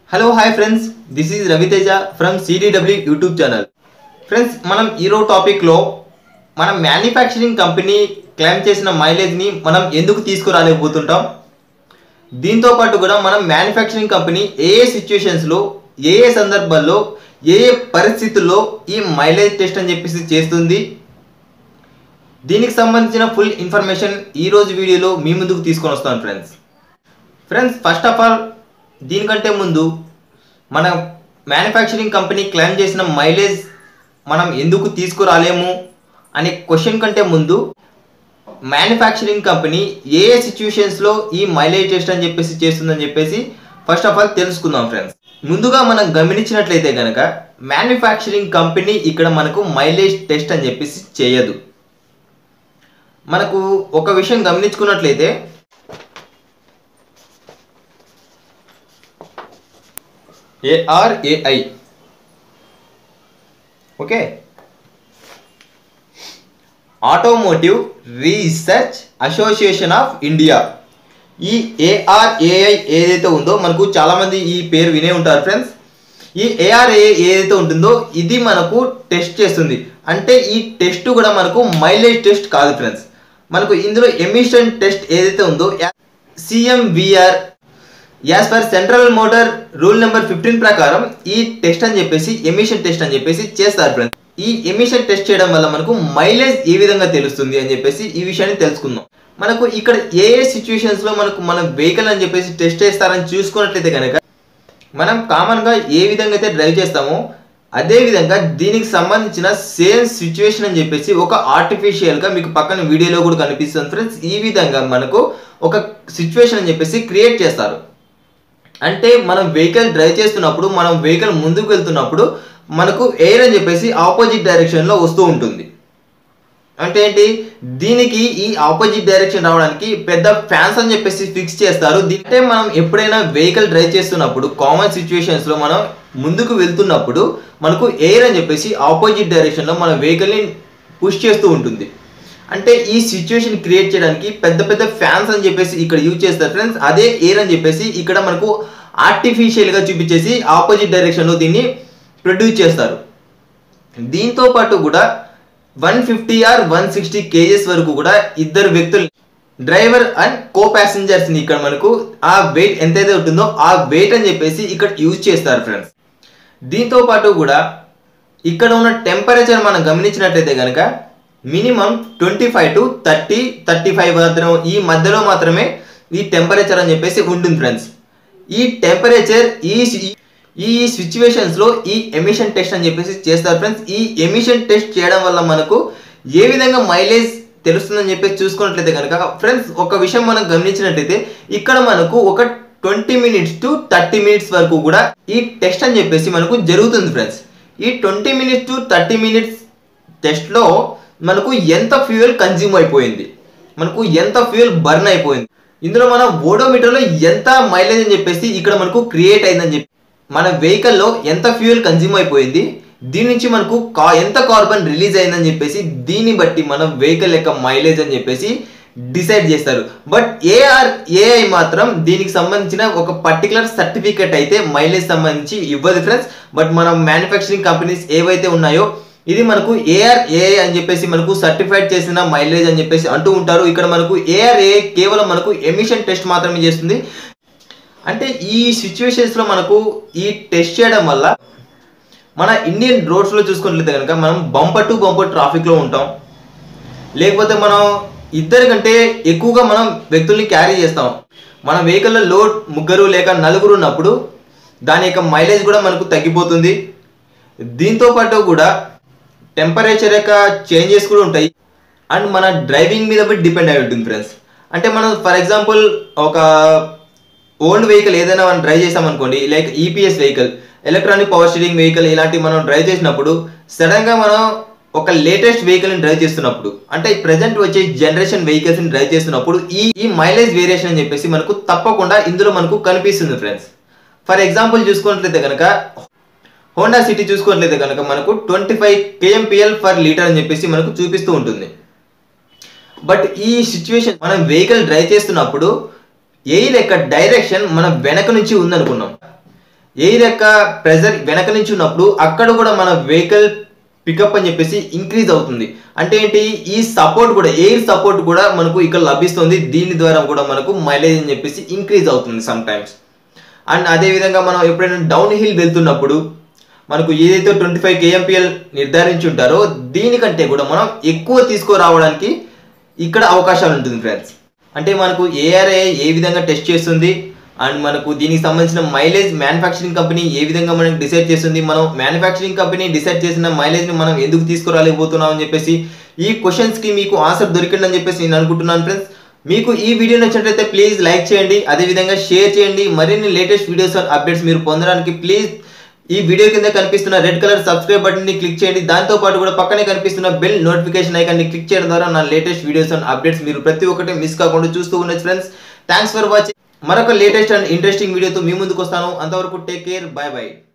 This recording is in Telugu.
hello hi friends this is Raviteja from CDW YouTube channel friends మనం ఈరో టాపిక్లో మనం మ్యానుఫ్యాక్చరింగ్ కంపెనీ క్లెయిమ్ చేసిన మైలేజ్ని మనం ఎందుకు తీసుకురాలేకపోతుంటాం దీంతో పాటు కూడా మనం మ్యానుఫ్యాక్చరింగ్ కంపెనీ ఏ ఏ సిచ్యువేషన్స్లో ఏ ఏ సందర్భాల్లో ఏ ఏ పరిస్థితుల్లో ఈ మైలేజ్ టెస్ట్ అని చెప్పేసి చేస్తుంది దీనికి సంబంధించిన ఫుల్ ఇన్ఫర్మేషన్ ఈ రోజు వీడియోలో మీ ముందుకు తీసుకొని వస్తాను friends friends first of all దీనికంటే ముందు మన మ్యానుఫ్యాక్చరింగ్ కంపెనీ క్లెయిమ్ చేసిన మైలేజ్ మనం ఎందుకు తీసుకురాలేము అనే క్వశ్చన్ కంటే ముందు మ్యానుఫ్యాక్చరింగ్ కంపెనీ ఏ ఏ సిచ్యువేషన్స్లో ఈ మైలేజ్ టెస్ట్ అని చెప్పేసి చేస్తుందని చెప్పేసి ఫస్ట్ ఆఫ్ ఆల్ తెలుసుకుందాం ఫ్రెండ్స్ ముందుగా మనం గమనించినట్లయితే కనుక మ్యానుఫ్యాక్చరింగ్ కంపెనీ ఇక్కడ మనకు మైలేజ్ టెస్ట్ అని చెప్పేసి చేయదు మనకు ఒక విషయం గమనించుకున్నట్లయితే ARAI okay automotive research association of India ఈ ఏఆర్ఏఐ ఏదైతే ఉందో మనకు చాలామంది ఈ పేరు వినే ఉంటారు ఫ్రెండ్స్ ఈ ఏఆర్ఏఐ ఏదైతే ఉంటుందో ఇది మనకు టెస్ట్ చేస్తుంది అంటే ఈ టెస్ట్ కూడా మనకు మైలేజ్ టెస్ట్ కాదు ఫ్రెండ్స్ మనకు ఇందులో ఎమిషన్ టెస్ట్ ఏదైతే ఉందో CMVR as per central motor rule number fifteen ప్రకారం ఈ టెస్ట్ అని చెప్పేసి ఎమిషన్ టెస్ట్ అని చెప్పేసి చేస్తారు ఫ్రెండ్స్ ఈ ఎమిషన్ టెస్ట్ చేయడం వల్ల మనకు మైలేజ్ ఏ విధంగా తెలుస్తుంది అని చెప్పేసి ఈ విషయాన్ని తెలుసుకుందాం మనకు ఇక్కడ ఏ ఏ సిచ్యువేషన్స్ లో మనకు మన వెహికల్ అని చెప్పేసి టెస్ట్ చేస్తారని చూసుకున్నట్లయితే కనుక మనం కామన్ గా ఏ విధంగా అయితే డ్రైవ్ చేస్తామో అదే విధంగా దీనికి సంబంధించిన సేమ్ సిచ్యువేషన్ అని చెప్పేసి ఒక ఆర్టిఫిషియల్ గా మీకు పక్కన వీడియోలో కూడా కనిపిస్తుంది ఫ్రెండ్స్ ఈ విధంగా మనకు ఒక సిచ్యువేషన్ అని చెప్పేసి క్రియేట్ చేస్తారు అంటే మనం వెహికల్ డ్రైవ్ చేస్తున్నప్పుడు మనం వెహికల్ ముందుకు వెళ్తున్నప్పుడు మనకు ఎయిర్ అని చెప్పేసి ఆపోజిట్ డైరెక్షన్లో వస్తూ ఉంటుంది అంటే ఏంటి దీనికి ఈ ఆపోజిట్ డైరెక్షన్ రావడానికి పెద్ద ఫ్యాన్స్ అని చెప్పేసి ఫిక్స్ చేస్తారు అంటే మనం ఎప్పుడైనా వెహికల్ డ్రైవ్ చేస్తున్నప్పుడు కామన్ సిచ్యువేషన్స్లో మనం ముందుకు వెళ్తున్నప్పుడు మనకు ఎయిర్ అని చెప్పేసి ఆపోజిట్ డైరెక్షన్లో మన వెహికల్ని పుష్ చేస్తూ ఉంటుంది అంటే ఈ సిచ్యువేషన్ క్రియేట్ చేయడానికి పెద్ద పెద్ద ఫ్యాన్స్ అని చెప్పేసి ఇక్కడ యూజ్ చేస్తారు ఫ్రెండ్స్ అదే ఎయిర్ అని చెప్పేసి ఇక్కడ మనకు ఆర్టిఫిషియల్గా చూపించేసి ఆపోజిట్ డైరెక్షన్లో దీన్ని ప్రొడ్యూస్ చేస్తారు దీంతో పాటు కూడా one fifty or one sixty kgs వరకు కూడా ఇద్దరు వ్యక్తులు డ్రైవర్ అండ్ కో ప్యాసింజర్స్ని ఇక్కడ మనకు ఆ వెయిట్ ఎంతైతే ఉంటుందో ఆ వెయిట్ అని చెప్పేసి ఇక్కడ యూజ్ చేస్తారు ఫ్రెండ్స్ దీంతో పాటు కూడా ఇక్కడ ఉన్న టెంపరేచర్ మనం గమనించినట్లయితే కనుక minimum twenty five to thirty thirty five మాత్రం ఈ మధ్యలో మాత్రమే ఈ టెంపరేచర్ అని చెప్పేసి ఉంటుంది ఫ్రెండ్స్ ఈ టెంపరేచర్ ఈ ఈ సిచ్యువేషన్స్లో ఈ ఎమిషన్ టెస్ట్ అని చెప్పేసి చేస్తారు ఫ్రెండ్స్ ఈ ఎమిషన్ టెస్ట్ చేయడం వల్ల మనకు ఏ విధంగా మైలేజ్ తెలుస్తుందని చెప్పేసి చూసుకున్నట్లయితే కనుక ఫ్రెండ్స్ ఒక విషయం మనం గమనించినట్లయితే ఇక్కడ మనకు ఒక twenty minutes to thirty minutes వరకు కూడా ఈ టెస్ట్ అని చెప్పేసి మనకు జరుగుతుంది ఫ్రెండ్స్ ఈ twenty minutes to thirty minutes టెస్ట్లో మనకు ఎంత ఫ్యూయల్ కన్జ్యూమ్ అయిపోయింది మనకు ఎంత ఫ్యూయల్ బర్న్ అయిపోయింది ఇందులో మన ఓడోమీటర్లో ఎంత మైలేజ్ అని చెప్పేసి ఇక్కడ మనకు క్రియేట్ అయిందని చెప్పి మన వెహికల్లో ఎంత ఫ్యూయల్ కన్జ్యూమ్ అయిపోయింది దీని నుంచి మనకు కా ఎంత కార్బన్ రిలీజ్ అయిందని చెప్పేసి దీన్ని బట్టి మన వెహికల్ యొక్క మైలేజ్ అని చెప్పేసి డిసైడ్ చేస్తారు బట్ ఏఆర్ ఏఐ మాత్రం దీనికి సంబంధించిన ఒక పర్టికులర్ సర్టిఫికేట్ అయితే మైలేజ్ సంబంధించి ఇవ్వదు ఫ్రెండ్స్ బట్ మన మ్యానుఫ్యాక్చరింగ్ కంపెనీస్ ఏవైతే ఉన్నాయో ఇది మనకు ఏఆర్ ఏఐ అని చెప్పేసి మనకు సర్టిఫైడ్ చేసిన మైలేజ్ అని చెప్పేసి అంటూ ఉంటారు ఇక్కడ మనకు ఏఆర్ ఏఐ కేవలం మనకు ఎమిషన్ టెస్ట్ మాత్రమే చేస్తుంది అంటే ఈ సిచ్యువేషన్స్లో మనకు ఈ టెస్ట్ చేయడం వల్ల మన ఇండియన్ రోడ్స్లో చూసుకున్నట్లయితే కనుక మనం బంపర్ టు బంపర్ ట్రాఫిక్లో ఉంటాం లేకపోతే మనం ఇద్దరి కంటే ఎక్కువగా మనం వ్యక్తుల్ని క్యారీ చేస్తాం మన వెహికల్లో లోడ్ ముగ్గురు లేక నలుగురు ఉన్నప్పుడు దాని యొక్క మైలేజ్ కూడా మనకు తగ్గిపోతుంది దీంతో పాటు కూడా టెంపరేచర్ యొక్క చేంజెస్ కూడా ఉంటాయి అండ్ మన డ్రైవింగ్ మీద బట్టి డిపెండ్ అయి ఉంటుంది ఫ్రెండ్స్ అంటే మనం ఫర్ ఎగ్జాంపుల్ ఒక ఓల్డ్ వెహికల్ ఏదైనా మనం డ్రైవ్ చేసామనుకోండి like EPS vehicle electronic power steering vehicle ఇలాంటివి మనం డ్రైవ్ చేసినప్పుడు సడన్గా మనం ఒక లేటెస్ట్ వెహికల్ని డ్రైవ్ చేస్తున్నప్పుడు అంటే ప్రజెంట్ వచ్చే జనరేషన్ వెహికల్స్ని డ్రైవ్ చేస్తున్నప్పుడు ఈ ఈ మైలేజ్ వేరియేషన్ అని చెప్పేసి మనకు తప్పకుండా ఇందులో మనకు కనిపిస్తుంది ఫ్రెండ్స్ ఫర్ ఎగ్జాంపుల్ చూసుకున్నట్లయితే కనుక హోండా సిటీ చూసుకున్నట్లయితే కనుక మనకు twenty five KMPL per litre అని చెప్పేసి మనకు చూపిస్తూ ఉంటుంది బట్ ఈ సిచ్యువేషన్ మనం వెహికల్ డ్రైవ్ చేస్తున్నప్పుడు ఎయిర్ యొక్క డైరెక్షన్ మన వెనక నుంచి ఉందనుకున్నాం ఎయిర్ యొక్క ప్రెజర్ వెనక నుంచి ఉన్నప్పుడు అక్కడ కూడా మన వెహికల్ పికప్ అని చెప్పేసి ఇంక్రీజ్ అవుతుంది అంటే ఏంటి ఈ సపోర్ట్ కూడా ఎయిర్ సపోర్ట్ కూడా మనకు ఇక్కడ లభిస్తుంది దీని ద్వారా కూడా మనకు మైలేజ్ అని చెప్పేసి ఇంక్రీజ్ అవుతుంది సమ్ టైమ్స్ అండ్ అదే విధంగా మనం ఎప్పుడైనా డౌన్ హిల్ వెళ్తున్నప్పుడు మనకు ఏదైతే ట్వంటీ ఫైవ్ కేఎంపిఎల్ నిర్ధారించి ఉంటారో దీనికంటే కూడా మనం ఎక్కువ తీసుకురావడానికి ఇక్కడ అవకాశాలు ఉంటుంది ఫ్రెండ్స్ అంటే మనకు ఏఆర్ఏ ఏ విధంగా టెస్ట్ చేస్తుంది అండ్ మనకు దీనికి సంబంధించిన మైలేజ్ మ్యానుఫ్యాక్చరింగ్ కంపెనీ ఏ విధంగా మనకి డిసైడ్ చేస్తుంది మనం మ్యానుఫ్యాక్చరింగ్ కంపెనీ డిసైడ్ చేసిన మైలేజ్ని మనం ఎందుకు తీసుకురాలేకపోతున్నాం అని చెప్పేసి ఈ క్వశ్చన్స్కి మీకు ఆన్సర్ దొరికిందని చెప్పేసి నేను అనుకుంటున్నాను ఫ్రెండ్స్ మీకు ఈ వీడియో నచ్చినట్లయితే ప్లీజ్ లైక్ చేయండి అదేవిధంగా షేర్ చేయండి మరిన్ని లేటెస్ట్ వీడియోస్ అండ్ అప్డేట్స్ మీరు పొందడానికి ప్లీజ్ ఈ వీడియో కింద కనిపిస్తున్న రెడ్ కలర్ సబ్స్క్రైబ్ బటన్ ని క్లిక్ చేయండి దాంతో పాటు కూడా పక్కనే కనిపిస్తున్న బెల్ నోటిఫికేషన్ ఐకాన్ ని క్లిక్ చేయడం ద్వారా నా లేటెస్ట్ వీడియోస్ అండ్ అప్డేట్స్ మీరు ప్రతి ఒక్కటి మిస్ కాకుండా చూస్తూ ఉండొచ్చు ఫ్రెండ్స్ థ్యాంక్స్ ఫర్ వాచింగ్ మరొక లేటెస్ట్ అండ్ ఇంట్రెస్టింగ్ వీడియోతో మీ ముందుకు వస్తాను అంతవరకు టేక్ కేర్ బై బై